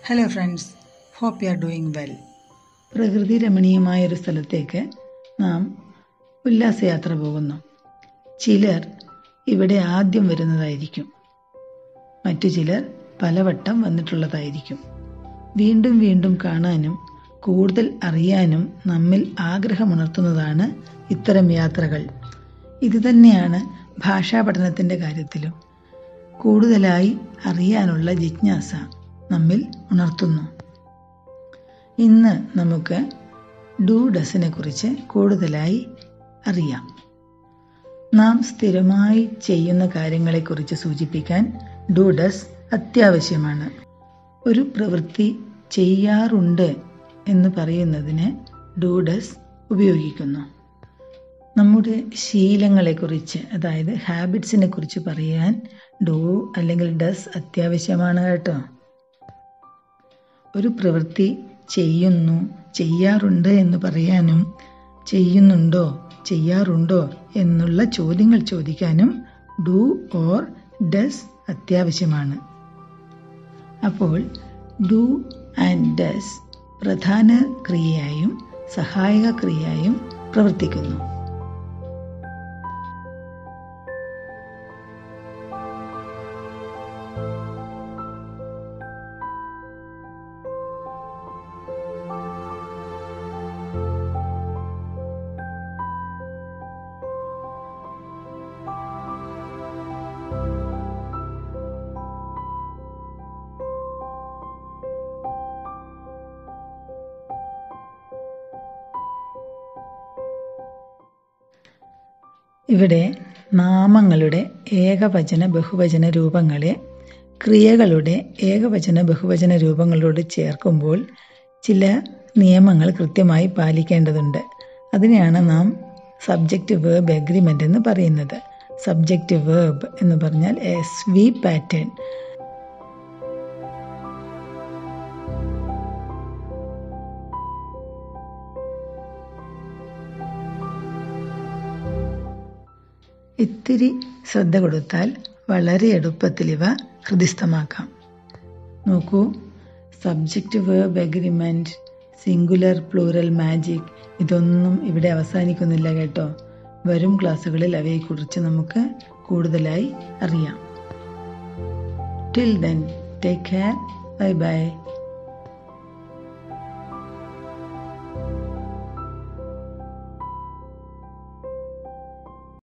hello friends hope you are doing well പ്രകൃതി രമണീയമായൊരു സ്ഥലത്തേക്ക് നാം ഉല്ലാസയാത്ര പോകുന്നു ചിലർ ഇവിടെ ആദ്യം വരുന്നതായിരിക്കും മറ്റു ചിലർ പലവട്ടം വന്നിട്ടുള്ളതായിരിക്കും വീണ്ടും വീണ്ടും കാണാനും കൂടുതൽ അറിയാനും നമ്മിൽ ആഗ്രഹമുണർത്തുന്നതാണ് ഇത്തരം യാത്രകൾ ഇതുതന്നെയാണ് ഭാഷാ പഠനത്തിൻ്റെ കാര്യത്തിലും കൂടുതലായി അറിയാനുള്ള ജിജ്ഞാസ നമ്മിൽ ഉണർത്തുന്നു ഇന്ന് നമുക്ക് ഡൂ ഡസിനെ കുറിച്ച് കൂടുതലായി അറിയാം നാം സ്ഥിരമായി ചെയ്യുന്ന കാര്യങ്ങളെക്കുറിച്ച് സൂചിപ്പിക്കാൻ ഡൂ ഡസ് അത്യാവശ്യമാണ് ഒരു പ്രവൃത്തി ചെയ്യാറുണ്ട് എന്ന് പറയുന്നതിന് ഡൂ ഡസ് ഉപയോഗിക്കുന്നു നമ്മുടെ ശീലങ്ങളെക്കുറിച്ച് അതായത് ഹാബിറ്റ്സിനെ കുറിച്ച് പറയാൻ ഡൂ അല്ലെങ്കിൽ ഡസ് അത്യാവശ്യമാണ് കേട്ടോ ഒരു പ്രവൃത്തി ചെയ്യുന്നു ചെയ്യാറുണ്ട് എന്ന് പറയാനും ചെയ്യുന്നുണ്ടോ ചെയ്യാറുണ്ടോ എന്നുള്ള ചോദ്യങ്ങൾ ചോദിക്കാനും ഡു ഓർ ഡസ് അത്യാവശ്യമാണ് അപ്പോൾ ഡു ആൻഡ് ഡസ് പ്രധാന ക്രിയയായും സഹായക ക്രിയയായും പ്രവർത്തിക്കുന്നു ഇവിടെ നാമങ്ങളുടെ ഏകവചന ബഹുവചന രൂപങ്ങളെ ക്രിയകളുടെ ഏകവചന ബഹുവചന രൂപങ്ങളോട് ചേർക്കുമ്പോൾ ചില നിയമങ്ങൾ കൃത്യമായി പാലിക്കേണ്ടതുണ്ട് അതിനെയാണ് നാം സബ്ജക്റ്റ് വേർബ് എഗ്രിമെൻ്റ് എന്ന് പറയുന്നത് സബ്ജക്റ്റ് വേർബ് എന്ന് പറഞ്ഞാൽ എസ് വി പാറ്റേൺ ഇത്തിരി ശ്രദ്ധ കൊടുത്താൽ വളരെ എളുപ്പത്തിൽ ഇവ ഹൃദിസ്ഥമാക്കാം നോക്കൂ subject verb agreement singular plural magic ഇതൊന്നും ഇവിടെ അവസാനിക്കുന്നില്ല കേട്ടോ വരും ക്ലാസ്സുകളിൽ അവയെക്കുറിച്ച് നമുക്ക് കൂടുതലായി അറിയാം till then take care bye by